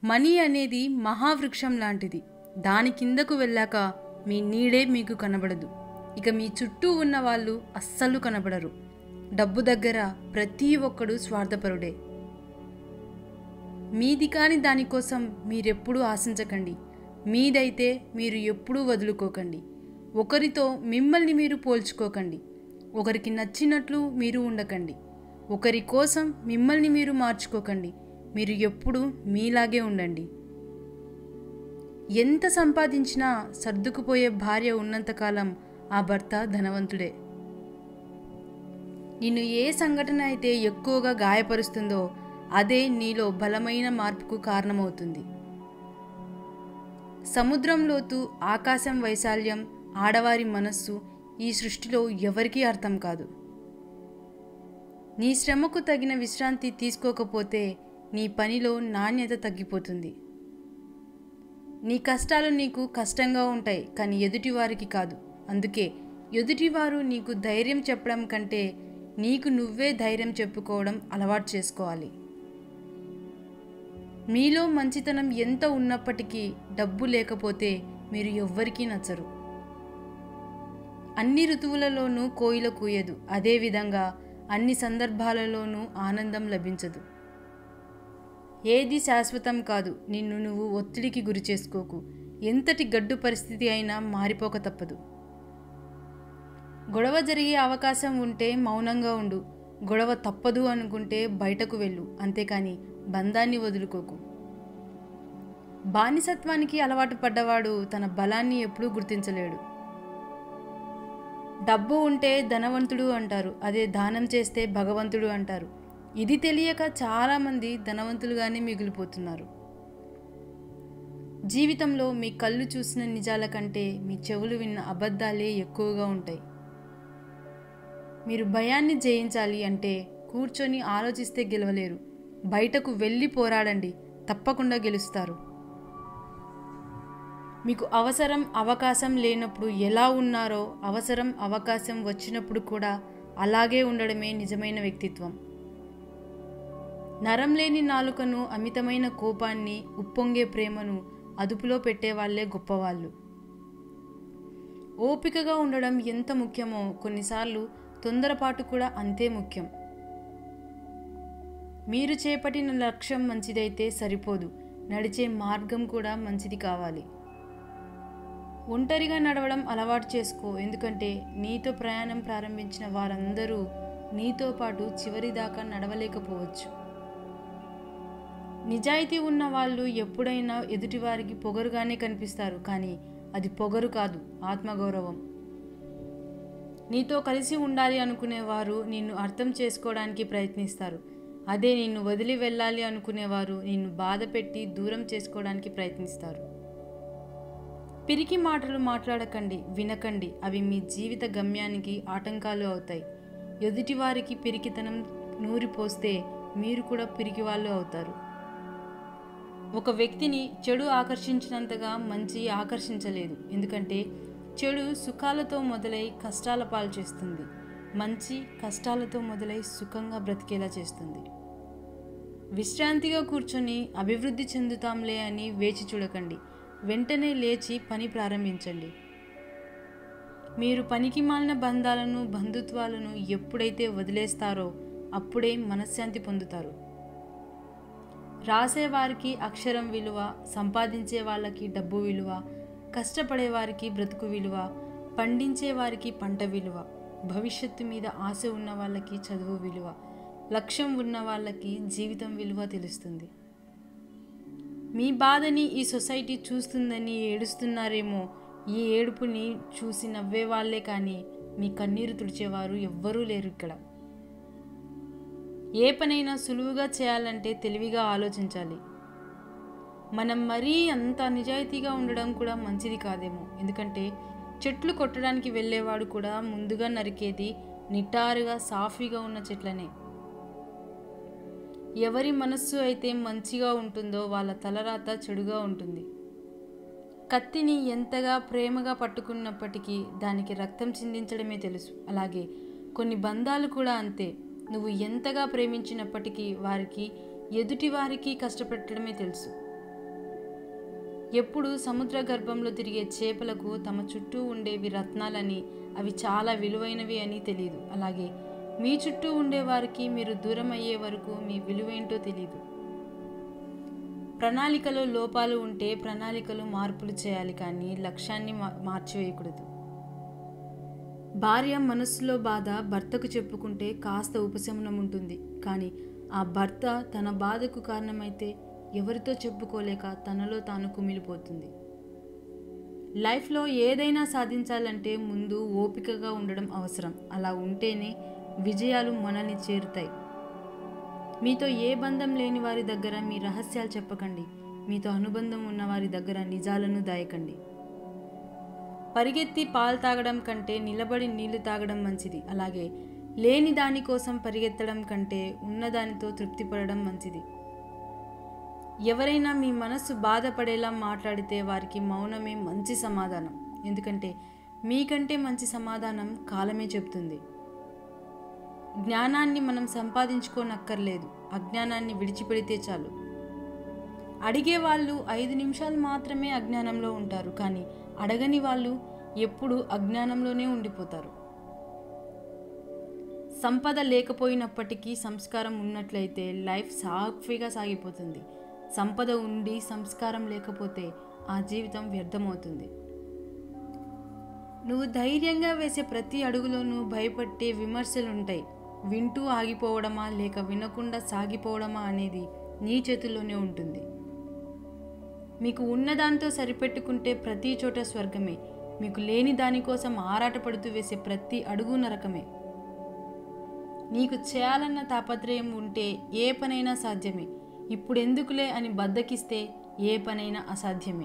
money అనేది మహావృక్షం లాంటిది దాని కిందకు వెళ్ళాక మీ నీడే మీకు కనబడదు ఇక మీ చుట్టూ ఉన్న వాళ్ళు అస్సలు కనబడరు డబ్బు దగ్గర ప్రతి ఒక్కడు స్వార్థపరుడే మీది కాని దానికోసం మీరెప్పుడూ ఆశించకండి మీదైతే మీరు ఎప్పుడూ వదులుకోకండి ఒకరితో మిమ్మల్ని మీరు పోల్చుకోకండి ఒకరికి నచ్చినట్లు మీరు ఉండకండి ఒకరి కోసం మిమ్మల్ని మీరు మార్చుకోకండి మీరు ఎప్పుడూ మీలాగే ఉండండి ఎంత సంపాదించినా సర్దుకుపోయే భార్య ఉన్నంతకాలం ఆ భర్త ధనవంతుడే నిన్ను ఏ సంఘటన అయితే ఎక్కువగా గాయపరుస్తుందో అదే నీలో బలమైన మార్పుకు కారణమవుతుంది సముద్రం లోతు ఆకాశం వైశాల్యం ఆడవారి మనస్సు ఈ సృష్టిలో ఎవరికీ అర్థం కాదు నీ శ్రమకు తగిన విశ్రాంతి తీసుకోకపోతే నీ పనిలో నాణ్యత తగ్గిపోతుంది నీ కష్టాలు నీకు కష్టంగా ఉంటాయి కానీ ఎదుటివారికి కాదు అందుకే ఎదుటివారు నీకు ధైర్యం చెప్పడం కంటే నీకు నువ్వే ధైర్యం చెప్పుకోవడం అలవాటు చేసుకోవాలి మీలో మంచితనం ఎంత ఉన్నప్పటికీ డబ్బు లేకపోతే మీరు ఎవ్వరికీ నచ్చరు అన్ని ఋతువులలోనూ కోయిల కూయదు అదేవిధంగా అన్ని సందర్భాలలోనూ ఆనందం లభించదు ఏది శాశ్వతం కాదు నిన్ను నువ్వు ఒత్తిడికి గురి చేసుకోకు ఎంతటి గడ్డు పరిస్థితి అయినా మారిపోక తప్పదు గొడవ జరిగే అవకాశం ఉంటే మౌనంగా ఉండు గొడవ తప్పదు అనుకుంటే బయటకు వెళ్ళు అంతేకాని బంధాన్ని వదులుకోకు బానిసత్వానికి అలవాటు పడ్డవాడు తన బలాన్ని ఎప్పుడూ గుర్తించలేడు డబ్బు ఉంటే ధనవంతుడు అంటారు అదే దానం చేస్తే భగవంతుడు అంటారు ఇది తెలియక చాలామంది ధనవంతులుగానే మిగిలిపోతున్నారు జీవితంలో మీ కళ్ళు చూసిన నిజాల కంటే మీ చెవులు విన్న అబద్ధాలే ఎక్కువగా ఉంటాయి మీరు భయాన్ని జయించాలి అంటే కూర్చొని ఆలోచిస్తే గెలవలేరు బయటకు వెళ్ళి పోరాడండి తప్పకుండా గెలుస్తారు మీకు అవసరం అవకాశం లేనప్పుడు ఎలా ఉన్నారో అవసరం అవకాశం వచ్చినప్పుడు కూడా అలాగే ఉండడమే నిజమైన వ్యక్తిత్వం నరం లేని నాలుకను అమితమైన కోపాన్ని ఉప్పొంగే ప్రేమను అదుపులో పెట్టేవాళ్లే గొప్పవాళ్ళు ఓపికగా ఉండడం ఎంత ముఖ్యమో కొన్నిసార్లు తొందరపాటు కూడా అంతే ముఖ్యం మీరు చేపట్టిన లక్ష్యం మంచిదైతే సరిపోదు నడిచే మార్గం కూడా మంచిది కావాలి ఒంటరిగా నడవడం అలవాటు చేసుకో ఎందుకంటే నీతో ప్రయాణం ప్రారంభించిన వారందరూ నీతో పాటు చివరి దాకా నడవలేకపోవచ్చు నిజాయితీ ఉన్న వాళ్ళు ఎప్పుడైనా ఎదుటివారికి పొగరుగానే కనిపిస్తారు కానీ అది పొగరు కాదు ఆత్మగౌరవం నీతో కలిసి ఉండాలి అనుకునేవారు నిన్ను అర్థం చేసుకోవడానికి ప్రయత్నిస్తారు అదే నిన్ను వదిలి వెళ్ళాలి అనుకునేవారు నిన్ను బాధ పెట్టి దూరం చేసుకోవడానికి ప్రయత్నిస్తారు పిరికి మాటలు మాట్లాడకండి వినకండి అవి మీ జీవిత గమ్యానికి ఆటంకాలు అవుతాయి ఎదుటివారికి పిరికితనం నూరిపోస్తే మీరు కూడా పిరికి వాళ్ళు అవుతారు ఒక వ్యక్తిని చెడు ఆకర్షించినంతగా మంచి ఆకర్షించలేదు ఎందుకంటే చెడు సుఖాలతో మొదలై కష్టాల పాలు చేస్తుంది మంచి కష్టాలతో మొదలై సుఖంగా బ్రతికేలా చేస్తుంది విశ్రాంతిగా కూర్చొని అభివృద్ధి చెందుతాంలే అని వేచి చూడకండి వెంటనే లేచి పని ప్రారంభించండి మీరు పనికి మాలిన బంధాలను బంధుత్వాలను ఎప్పుడైతే వదిలేస్తారో అప్పుడే మనశ్శాంతి పొందుతారు రాసేవారికి అక్షరం విలువ సంపాదించే వాళ్ళకి డబ్బు విలువ కష్టపడే వారికి బ్రతుకు విలువ పండించే వారికి పంట విలువ భవిష్యత్తు మీద ఆశ ఉన్న వాళ్ళకి చదువు విలువ లక్ష్యం ఉన్న వాళ్ళకి జీవితం విలువ తెలుస్తుంది మీ బాధని ఈ సొసైటీ చూస్తుందని ఏడుస్తున్నారేమో ఈ ఏడుపుని చూసి నవ్వే వాళ్ళే కానీ మీ కన్నీరు తుడిచేవారు ఎవ్వరూ లేరు ఇక్కడ ఏ పనైనా సులువుగా చేయాలంటే తెలివిగా ఆలోచించాలి మనం మరీ అంత నిజాయితీగా ఉండడం కూడా మంచిది కాదేమో ఎందుకంటే చెట్లు కొట్టడానికి వెళ్ళేవాడు కూడా ముందుగా నరికేది నిటారుగా సాఫీగా ఉన్న చెట్లనే ఎవరి మనస్సు అయితే మంచిగా ఉంటుందో వాళ్ళ తలరాత చెడుగా ఉంటుంది కత్తిని ఎంతగా ప్రేమగా పట్టుకున్నప్పటికీ దానికి రక్తం చిందించడమే తెలుసు అలాగే కొన్ని బంధాలు కూడా అంతే నువ్వు ఎంతగా ప్రేమించినప్పటికీ వారికి ఎదుటి వారికి కష్టపెట్టడమే తెలుసు ఎప్పుడు సముద్ర గర్భంలో తిరిగే చేపలకు తమ చుట్టూ ఉండేవి రత్నాలని అవి చాలా విలువైనవి అని తెలియదు అలాగే మీ చుట్టూ ఉండే వారికి మీరు దూరం అయ్యే వరకు మీ విలువేంటో తెలియదు ప్రణాళికలో లోపాలు ఉంటే ప్రణాళికలు మార్పులు చేయాలి కానీ లక్ష్యాన్ని మా- మార్చివేయకూడదు భార్య మనస్సులో బాధ భర్తకు చెప్పుకుంటే కాస్త ఉపశమనం ఉంటుంది కానీ ఆ భర్త తన బాధకు కారణమైతే ఎవరితో చెప్పుకోలేక తనలో తాను కుమిలిపోతుంది లైఫ్లో ఏదైనా సాధించాలంటే ముందు ఓపికగా ఉండడం అవసరం అలా ఉంటేనే విజయాలు మనల్ని చేరుతాయి మీతో ఏ బంధం లేని వారి దగ్గర మీ రహస్యాలు చెప్పకండి మీతో అనుబంధం ఉన్న వారి దగ్గర నిజాలను దాయకండి పరిగెత్తి పాలు తాగడం కంటే నిలబడి నీళ్లు తాగడం మంచిది అలాగే లేని దాని కోసం పరిగెత్తడం కంటే ఉన్నదానితో తృప్తి పడడం మంచిది ఎవరైనా మీ మనస్సు బాధపడేలా మాట్లాడితే వారికి మౌనమే మంచి సమాధానం ఎందుకంటే మీకంటే మంచి సమాధానం కాలమే చెప్తుంది జ్ఞానాన్ని మనం సంపాదించుకోనక్కర్లేదు అజ్ఞానాన్ని విడిచిపెడితే చాలు అడిగే వాళ్ళు ఐదు నిమిషాలు మాత్రమే అజ్ఞానంలో ఉంటారు కానీ అడగని వాళ్ళు ఎప్పుడు అజ్ఞానంలోనే ఉండిపోతారు సంపద లేకపోయినప్పటికీ సంస్కారం ఉన్నట్లయితే లైఫ్ సాఫీగా సాగిపోతుంది సంపద ఉండి సంస్కారం లేకపోతే ఆ జీవితం వ్యర్థమవుతుంది నువ్వు ధైర్యంగా వేసే ప్రతి అడుగులోనూ భయపట్టే విమర్శలుంటాయి వింటూ ఆగిపోవడమా లేక వినకుండా సాగిపోవడమా అనేది నీ చేతుల్లోనే ఉంటుంది మీకు ఉన్నదాంతో సరిపెట్టుకుంటే ప్రతి చోట స్వర్గమే మీకు లేని దానికోసం ఆరాటపడుతూ వేసే ప్రతి అడుగు నరకమే నీకు చేయాలన్న తాపత్రయం ఉంటే ఏ పనైనా సాధ్యమే ఇప్పుడెందుకులే అని బద్దకిస్తే ఏ పనైనా అసాధ్యమే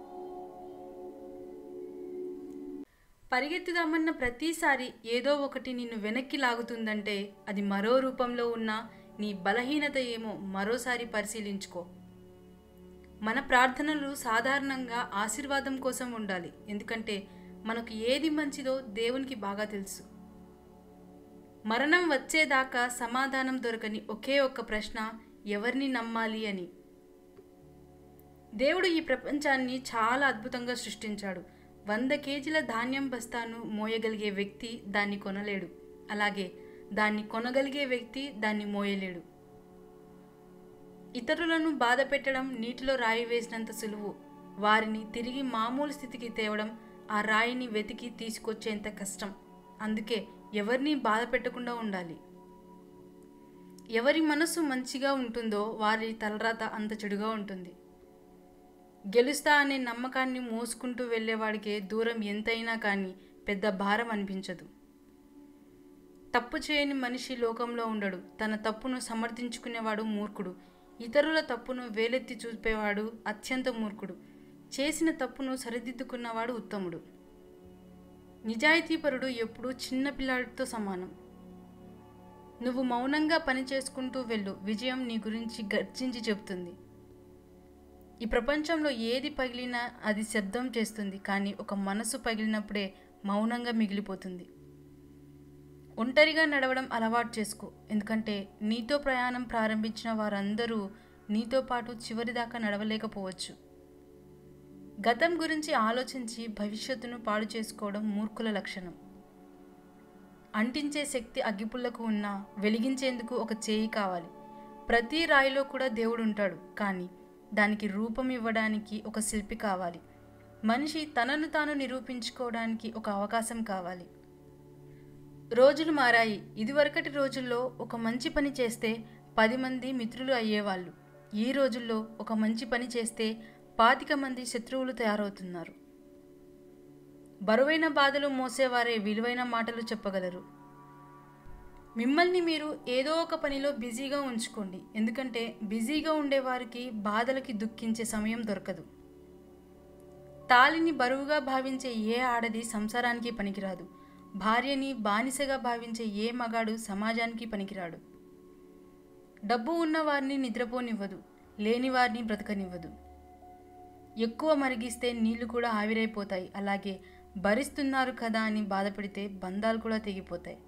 పరిగెత్తుదామన్న ప్రతిసారి ఏదో ఒకటి నిన్ను వెనక్కి లాగుతుందంటే అది మరో రూపంలో ఉన్న నీ బలహీనత ఏమో మరోసారి పరిశీలించుకో మన ప్రార్థనలు సాధారణంగా ఆశీర్వాదం కోసం ఉండాలి ఎందుకంటే మనకు ఏది మంచిదో దేవునికి బాగా తెలుసు మరణం వచ్చేదాకా సమాధానం దొరకని ఒకే ఒక్క ప్రశ్న ఎవరిని నమ్మాలి అని దేవుడు ఈ ప్రపంచాన్ని చాలా అద్భుతంగా సృష్టించాడు వంద కేజీల ధాన్యం బస్తాను మోయగలిగే వ్యక్తి దాన్ని కొనలేడు అలాగే దాన్ని కొనగలిగే వ్యక్తి దాన్ని మోయలేడు ఇతరులను బాధ పెట్టడం నీటిలో రాయి వేసినంత సులువు వారిని తిరిగి మామూలు స్థితికి తేవడం ఆ రాయిని వెతికి తీసుకొచ్చేంత కష్టం అందుకే ఎవరిని బాధ పెట్టకుండా ఉండాలి ఎవరి మనసు మంచిగా ఉంటుందో వారి తలరాత అంత చెడుగా ఉంటుంది గెలుస్తా అనే నమ్మకాన్ని మోసుకుంటూ వెళ్ళేవాడికే దూరం ఎంతైనా కానీ పెద్ద భారం అనిపించదు తప్పు చేయని మనిషి లోకంలో ఉండడు తన తప్పును సమర్థించుకునేవాడు మూర్ఖుడు ఇతరుల తప్పును వేలెత్తి చూపేవాడు అత్యంత మూర్ఖుడు చేసిన తప్పును సరిదిద్దుకున్నవాడు ఉత్తముడు నిజాయితీపరుడు ఎప్పుడూ చిన్న పిల్లాడితో సమానం నువ్వు మౌనంగా పని చేసుకుంటూ వెళ్ళు విజయం నీ గురించి గర్జించి చెబుతుంది ఈ ప్రపంచంలో ఏది పగిలినా అది శబ్దం చేస్తుంది కానీ ఒక మనసు పగిలినప్పుడే మౌనంగా మిగిలిపోతుంది ఒంటరిగా నడవడం అలవాటు చేసుకో ఎందుకంటే నీతో ప్రయాణం ప్రారంభించిన వారందరూ నీతో పాటు చివరిదాకా నడవలేకపోవచ్చు గతం గురించి ఆలోచించి భవిష్యత్తును పాడు చేసుకోవడం మూర్ఖుల లక్షణం అంటించే శక్తి అగ్గిపుల్లకు ఉన్నా వెలిగించేందుకు ఒక చేయి కావాలి ప్రతి రాయిలో కూడా దేవుడు ఉంటాడు కానీ దానికి రూపం ఇవ్వడానికి ఒక శిల్పి కావాలి మనిషి తనను తాను నిరూపించుకోవడానికి ఒక అవకాశం కావాలి రోజులు మారాయి ఇదివరకటి రోజుల్లో ఒక మంచి పని చేస్తే పది మంది మిత్రులు అయ్యేవాళ్ళు ఈ రోజుల్లో ఒక మంచి పని చేస్తే పాతిక మంది శత్రువులు తయారవుతున్నారు బరువైన బాధలు మోసేవారే విలువైన మాటలు చెప్పగలరు మిమ్మల్ని మీరు ఏదో ఒక పనిలో బిజీగా ఉంచుకోండి ఎందుకంటే బిజీగా ఉండేవారికి బాధలకి దుఃఖించే సమయం దొరకదు తాలిని బరువుగా భావించే ఏ ఆడది సంసారానికి పనికిరాదు భార్యని బానిసగా భావించే ఏ మగాడు సమాజానికి పనికిరాడు డబ్బు ఉన్నవారిని నిద్రపోనివ్వదు లేని వారిని బ్రతకనివ్వదు ఎక్కువ మరిగిస్తే నీళ్లు కూడా ఆవిరైపోతాయి అలాగే భరిస్తున్నారు కదా అని బాధపడితే బంధాలు కూడా తెగిపోతాయి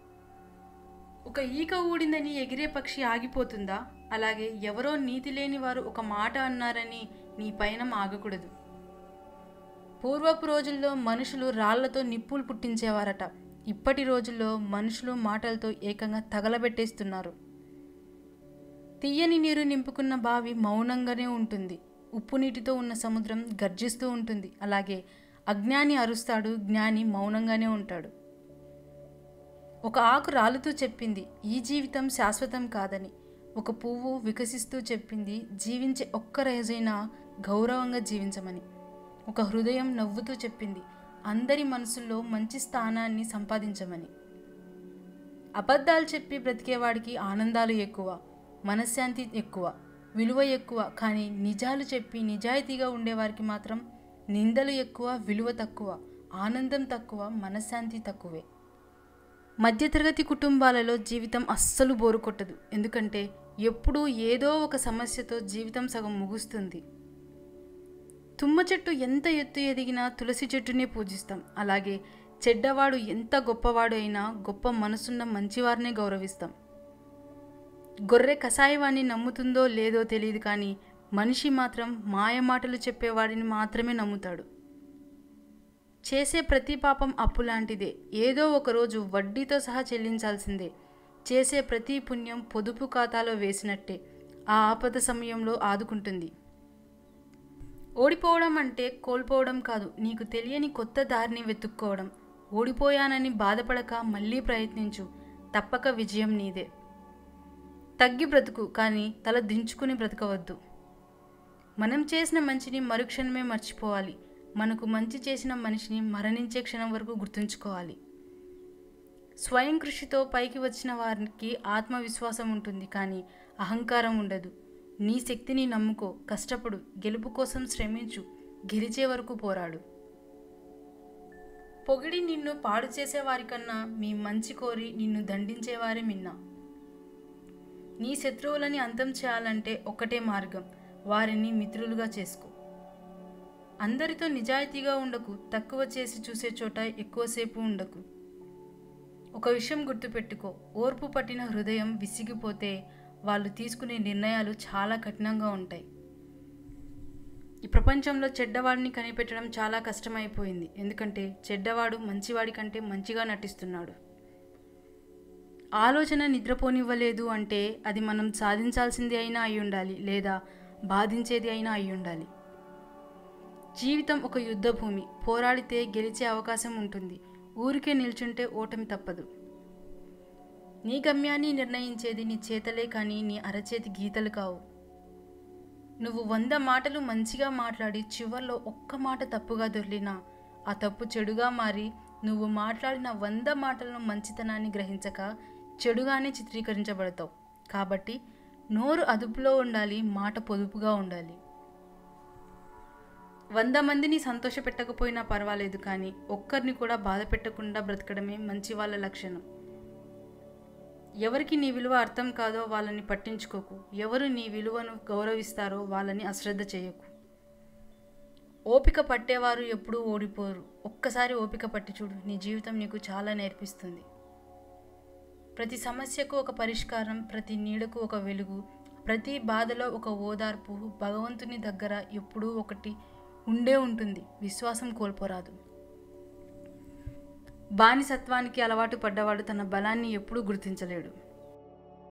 ఒక ఈక ఊడిందని ఎగిరే పక్షి ఆగిపోతుందా అలాగే ఎవరో నీతి లేని వారు ఒక మాట అన్నారని నీ పయనం ఆగకూడదు పూర్వపు రోజుల్లో మనుషులు రాళ్లతో నిప్పులు పుట్టించేవారట ఇప్పటి రోజుల్లో మనుషులు మాటలతో ఏకంగా తగలబెట్టేస్తున్నారు తీయని నీరు నింపుకున్న బావి మౌనంగానే ఉంటుంది ఉప్పు నీటితో ఉన్న సముద్రం గర్జిస్తూ ఉంటుంది అలాగే అజ్ఞాని అరుస్తాడు జ్ఞాని మౌనంగానే ఉంటాడు ఒక ఆకు రాలుతూ చెప్పింది ఈ జీవితం శాశ్వతం కాదని ఒక పువ్వు వికసిస్తూ చెప్పింది జీవించే ఒక్క రోజైనా గౌరవంగా జీవించమని ఒక హృదయం నవ్వుతూ చెప్పింది అందరి మనసుల్లో మంచి స్థానాన్ని సంపాదించమని అబద్ధాలు చెప్పి బ్రతికేవాడికి ఆనందాలు ఎక్కువ మనశ్శాంతి ఎక్కువ విలువ ఎక్కువ కానీ నిజాలు చెప్పి నిజాయితీగా ఉండేవారికి మాత్రం నిందలు ఎక్కువ విలువ తక్కువ ఆనందం తక్కువ మనశ్శాంతి తక్కువే మధ్యతరగతి కుటుంబాలలో జీవితం అస్సలు బోరు కొట్టదు ఎందుకంటే ఎప్పుడూ ఏదో ఒక సమస్యతో జీవితం సగం ముగుస్తుంది తుమ్మ చెట్టు ఎంత ఎత్తు ఎదిగినా తులసి చెట్టునే పూజిస్తాం అలాగే చెడ్డవాడు ఎంత గొప్పవాడు అయినా గొప్ప మనసున్న మంచివారినే గౌరవిస్తాం గొర్రె కషాయవాణ్ణి నమ్ముతుందో లేదో తెలియదు కానీ మనిషి మాత్రం మాయ మాటలు చెప్పేవాడిని మాత్రమే నమ్ముతాడు చేసే ప్రతి పాపం అప్పు లాంటిదే ఏదో ఒకరోజు వడ్డీతో సహా చెల్లించాల్సిందే చేసే ప్రతి పుణ్యం పొదుపు ఖాతాలో వేసినట్టే ఆ ఆపద సమయంలో ఆదుకుంటుంది ఓడిపోవడం అంటే కోల్పోవడం కాదు నీకు తెలియని కొత్త దారిని వెతుక్కోవడం ఓడిపోయానని బాధపడక మళ్ళీ ప్రయత్నించు తప్పక విజయం నీదే తగ్గి బ్రతుకు కానీ తల దించుకుని బ్రతకవద్దు మనం చేసిన మంచిని మరుక్షణమే మర్చిపోవాలి మనకు మంచి చేసిన మనిషిని మరణించే క్షణం వరకు గుర్తుంచుకోవాలి స్వయం కృషితో పైకి వచ్చిన వారికి ఆత్మవిశ్వాసం ఉంటుంది కానీ అహంకారం ఉండదు నీ శక్తిని నమ్ముకో కష్టపడు గెలుపు కోసం శ్రమించు గెలిచే వరకు పోరాడు పొగిడి నిన్ను పాడు చేసేవారికన్నా మీ మంచి కోరి నిన్ను దండించేవారే మిన్నా నీ శత్రువులని అంతం చేయాలంటే ఒక్కటే మార్గం వారిని మిత్రులుగా చేసుకో అందరితో నిజాయితీగా ఉండకు తక్కువ చేసి చూసే చోట ఎక్కువసేపు ఉండకు ఒక విషయం గుర్తుపెట్టుకో ఓర్పు పట్టిన హృదయం విసిగిపోతే వాళ్ళు తీసుకునే నిర్ణయాలు చాలా కఠినంగా ఉంటాయి ఈ ప్రపంచంలో చెడ్డవాడిని కనిపెట్టడం చాలా కష్టమైపోయింది ఎందుకంటే చెడ్డవాడు మంచివాడి కంటే మంచిగా నటిస్తున్నాడు ఆలోచన నిద్రపోనివ్వలేదు అంటే అది మనం సాధించాల్సింది అయినా అయి ఉండాలి లేదా బాధించేది అయినా అయి ఉండాలి జీవితం ఒక యుద్ధ భూమి పోరాడితే గెలిచే అవకాశం ఉంటుంది ఊరికే నిల్చుంటే ఓటమి తప్పదు నీ గమ్యాన్ని నిర్ణయించేది నీ చేతలే కానీ నీ అరచేతి గీతలు కావు నువ్వు వంద మాటలు మంచిగా మాట్లాడి చివర్లో ఒక్క మాట తప్పుగా దొర్లినా ఆ తప్పు చెడుగా మారి నువ్వు మాట్లాడిన వంద మాటలను మంచితనాన్ని గ్రహించక చెడుగానే చిత్రీకరించబడతావు కాబట్టి నోరు అదుపులో ఉండాలి మాట పొదుపుగా ఉండాలి వంద మందిని సంతోషపెట్టకపోయినా పర్వాలేదు కానీ ఒక్కరిని కూడా బాధ పెట్టకుండా బ్రతకడమే మంచి వాళ్ళ లక్షణం ఎవరికి నీ విలువ అర్థం కాదో వాళ్ళని పట్టించుకోకు ఎవరు నీ విలువను గౌరవిస్తారో వాళ్ళని అశ్రద్ధ చేయకు ఓపిక పట్టేవారు ఎప్పుడూ ఓడిపోరు ఒక్కసారి ఓపిక పట్టి చూడు నీ జీవితం నీకు చాలా నేర్పిస్తుంది ప్రతి సమస్యకు ఒక పరిష్కారం ప్రతి నీడకు ఒక వెలుగు ప్రతి బాధలో ఒక ఓదార్పు భగవంతుని దగ్గర ఎప్పుడూ ఒకటి ఉండే ఉంటుంది విశ్వాసం కోల్పోరాదు బానిసత్వానికి అలవాటు పడ్డవాడు తన బలాన్ని ఎప్పుడూ గుర్తించలేడు